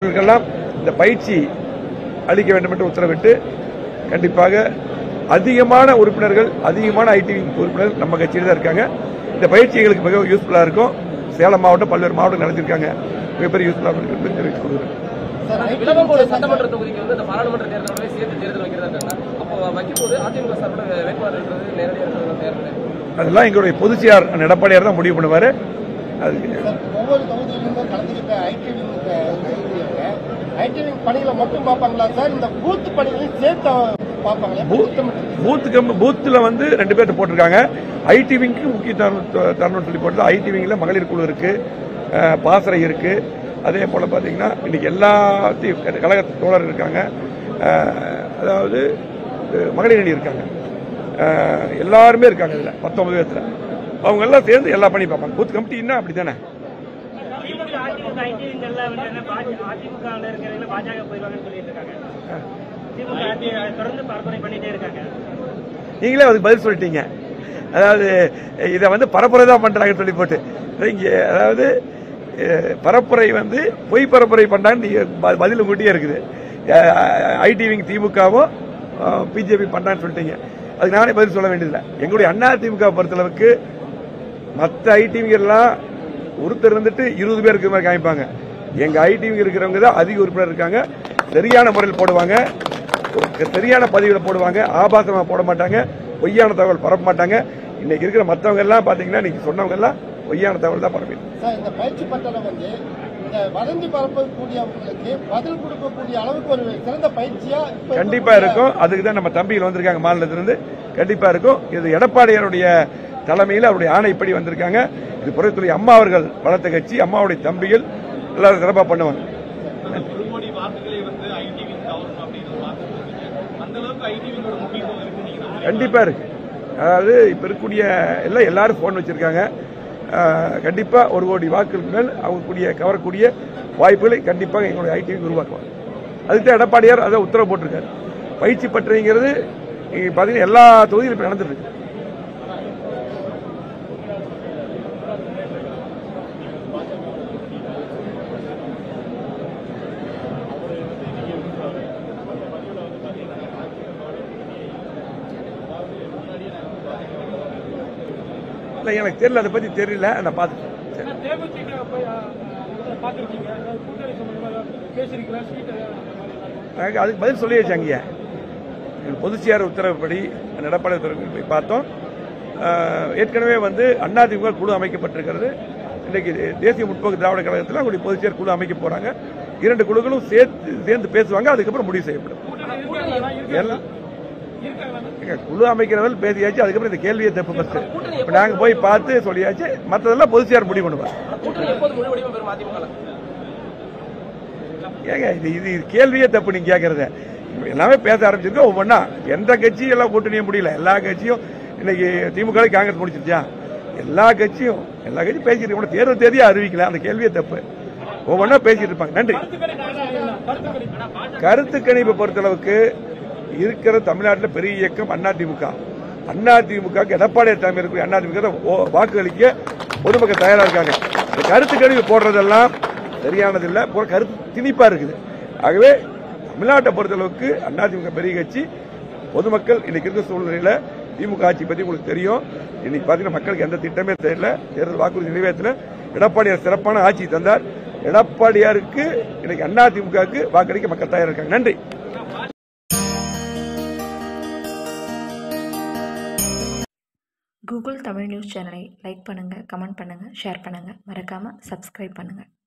இவர்களுக்கெல்லாம் இந்த பயிற்சி அளிக்க வேண்டும் என்று உத்தரவிட்டு கண்டிப்பாக அதிகமான உறுப்பினர்கள் அதிகமான ஐடி உறுப்பினர்கள் நம்ம கட்சியில் தான் இருக்காங்க இந்த பயிற்சி எங்களுக்கு மிகவும் யூஸ்ஃபுல்லாக இருக்கும் சேலம் மாவட்டம் பல்வேறு மாவட்டம் நடத்திருக்காங்க மிகப்பெரிய யூஸ்ஃபுல்லாக இருக்கும் என்று தெரிவித்துக் கொள்கிறேன் விளவங்கோடு சட்டமன்ற தொகுதிக்கு வந்து இந்த பாராளுமன்ற தேர்தலோட சேர்த்து தேர்தல் வைக்கிறதா இருந்தா அப்போ வைக்கும்போது அதிமுக சார்பில் வேட்பாளர் இருக்கிறது நேரடியாக இருக்கிறது தேர்தல் அதெல்லாம் எங்களுடைய பொதுச்சியார் எடப்பாடியார் தான் முடிவு பண்ணுவார் அதுக்கு சார், ஒவ்வொரு தொகுதியிலிருந்தும் கலந்துக்கிட்ட ஐடிவிங் ஐடிவிங் பணிகளை மட்டும் பார்ப்பாங்களா சார் இந்த பூத் பணிகளையும் சேர்த்து பார்ப்பாங்களா பூ- பூத் கம்பு பூத்தில் வந்து ரெண்டு பேர்ட்ட போட்டிருக்காங்க ஐடிவிங்க்கு முக்கிய தரணும் தரணும்னு சொல்லி போட்டு ஐடிவிங்கில் மகளிர் குழு இருக்கு அஹ், பாசறை இருக்கு அதே போல் பார்த்தீங்கன்னா இன்னைக்கு எல்லாத்தையும் க- கழக தோழர் இருக்காங்க அஹ், அதாவது அஹ், மகளிர் அணி இருக்காங்க அஹ், எல்லாருமே இருக்காங்க இதில் பத்தொன்பது பேர்த்தில் அவங்க எல்லாம் சேர்ந்து எல்லா பணியும் பார்ப்பாங்க பூத் கமிட்டின்னா அப்படி தானே திமுக அதிமுக ஐடிவிங்க எல்லாம் வந்து என்ன பாஜ- அதிமுகவுல இருக்கிறவங்க பாஜக போயிருவாங்கன்னு சொல்லிட்டு இருக்காங்க திமுக அதி- தொடர்ந்து பரப்புரை பண்ணிட்டே இருக்காங்க நீங்களே அதுக்கு பதில் சொல்லிட்டீங்க அதாவது இதை வந்து பரப்புரை தான் பண்றாங்கன்னு சொல்லி போட்டு இங்க அதாவது அஹ், பரப்புரை வந்து பொய் பரப்புரை பண்றாங்கன்னு நீங்க ப- பதில் உங்ககிட்டயே இருக்குது ஐடிவிங் திமுகவும் பிஜேபி பண்றான்னு சொல்லிட்டீங்க அதுக்கு நானே பதில் சொல்ல வேண்டியதில்லை எங்களுடைய அண்ணா திமுக பொறுத்தளவுக்கு மற்ற ஐடிவிங்க எல்லாம் ஒருத்தர் இருந்துட்டு இருபது பேர் இருக்கிற மாதிரி காமிப்பாங்க எங்க ஐடிவிங்க இருக்கிறவங்க தான் அதிக உறுப்பினர் இருக்காங்க சரியான முறையில் போடுவாங்க ஒரு சரியான பதிவுல போடுவாங்க ஆபாசமா போட மாட்டாங்க பொய்யான தகவல் பரப்ப மாட்டாங்க இன்னைக்கு இருக்கிற மற்றவங்க எல்லாம் பாத்தீங்கன்னா இன்னைக்கு சொன்னவங்க எல்லாம் பொய்யான தகவல் தான் பரப்பிட்டு சார் இந்த பயிற்சி பட்டணம் வந்து இந்த வதந்தி பரப்பக்கூடியவங்களுக்கு பதில் கொடுக்கக்கூடிய அளவுக்கு ஒரு சிறந்த பயிற்சியா இப்ப கண்டிப்பா இருக்கும் அதுக்கு தான் நம்ம தம்பிகள் வந்திருக்காங்க மாநிலத்திலிருந்து கண்டிப்பா இருக்கும் இது எடப்பாடியாருடைய தலைமையில் அவருடைய ஆணைப்படி வந்திருக்காங்க இது புறத்துறை அம்மா அவர்கள் வளர்த்த கட்சி அம்மாவுடைய தம்பிகள் எல்லாரும் சிறப்பாக பண்ணுவாங்க ஒரு கோடி வாக்குகளை வந்து ஐடிவி கவரும் அப்படின்னு பார்த்துருக்கீங்க அந்த அளவுக்கு ஐடிவியோட முக்கியத்துவம் இருக்கு நீங்க நம்புறீங்களா? கண்டிப்பா இருக்கு அதாவது இப்ப இருக்கக்கூடிய எல்லாம் எல்லாரும் போன் வச்சிருக்காங்க ஆஹ், கண்டிப்பா ஒரு கோடி வாக்குகளுக்கு மேல் அவங்க கூடிய கவரக்கூடிய வாய்ப்புகளை கண்டிப்பாக எங்களுடைய ஐடிவி உருவாக்குவாங்க அதுக்கு தான் எடப்பாடியார் அதை உத்தரவு போட்டிருக்காரு பயிற்சி பற்றிங்கிறது இங்க பாத்தீங்கன்னா எல்லா தொகுதியிலும் இப்ப நடந்துட்டு இருக்கு இல்ல எனக்கு தெரியல அதை பத்தி தெரியல நான் பார்த்துட்டேன் சரி. தேமுதிக போய் பார்த்துருக்கீங்க கூட்டணி சம்பந்தமாக பேசியிருக்கீங்களா ஸ்வீட் எனக்கு அதுக்கு பதில் சொல்லியாச்சு அங்கேயே எங்கள் பொதுச்சியார் உத்தரவுப்படி எடப்பாடி உத்தரவு போய் பார்த்தோம் ஆஹ், ஏற்கனவே வந்து அதிமுக குழு அமைக்கப்பட்டிருக்கிறது இன்றைக்கு தேசிய முற்போக்கு திராவிட கழகத்தில் அவங்களுடைய பொதுச்சியார் குழு அமைக்க போறாங்க இரண்டு குழுக்களும் சேர்த்து சேர்ந்து பேசுவாங்க அதுக்கப்புறம் முடிவு செய்யப்படும் எல்லாம் ஏங்க, குழு அமைக்கிறவர்கள் பேசியாச்சு அதுக்கப்புறம் இந்த கேள்வியை தப்பு ஃபர்ஸ்ட் இப்போ நாங்கள் போய் பார்த்து சொல்லியாச்சு மற்றதெல்லாம் பொதுச்சியார் முடிவு பண்ணுவாங்க கூட்டணி எப்போது முழு வடிவம் பெறும் அதிமுக ஏங்க இது இது இது கேள்வியே தப்பு நீங்க கேட்கறத இப்ப எல்லாமே பேச ஆரம்பிச்சிருக்கோம் ஒவ்வொன்றா எந்த கட்சியும் எல்லாம் கூட்டணியும் முடியல எல்லா கட்சியும் இன்னைக்கு திமுக காங்கிரஸ் முடிச்சிருச்சா எல்லா கட்சியும் எல்லா கட்சியும் பேசிட்டு இருக்கோம் தேர்தல் தேதியை அறிவிக்கல அந்த கேள்வியே தப்பு ஒவ்வொன்றா பேசிட்டு இருப்பாங்க நன்றி கருத்து கணிப்பை பொறுத்தளவுக்கு இருக்கிற தமிழ்நாட்டில் பெரிய இயக்கம் அதிமுக அதிமுக எடப்பாடி தலைமை இருக்கக்கூடிய அதிமுக தான் ஓ- வாக்குகளிக்க பொதுமக்கள் தயாரா இருக்காங்க இந்த கருத்து கணிப்பு போடுறதெல்லாம் சரியானதில்லை பூரா கருத்து திணிப்பா இருக்குது ஆகவே தமிழ்நாட்டை பொறுத்தளவுக்கு அதிமுக பெரிய கட்சி பொதுமக்கள் இன்னைக்கு இருக்கிற சூழ்நிலையில திமுக ஆட்சி பத்தி உங்களுக்கு தெரியும் இன்னைக்கு பாத்தீங்கன்னா மக்களுக்கு எந்த திட்டமே தெரியல தேர்தல் வாக்குறுதி நிறைவேற்றல எடப்பாடியார் சிறப்பான ஆட்சி தந்தார் எடப்பாடியாருக்கு இன்னைக்கு அதிமுகவுக்கு வாக்களிக்க மக்கள் தயாரா இருக்காங்க நன்றி கூகுள் தமிழ் நியூஸ் சேனலை லைக் பண்ணுங்கள் கமெண்ட் பண்ணுங்கள் ஷேர் பண்ணுங்கள் மறக்காமல் சப்ஸ்கிரைப் பண்ணுங்கள்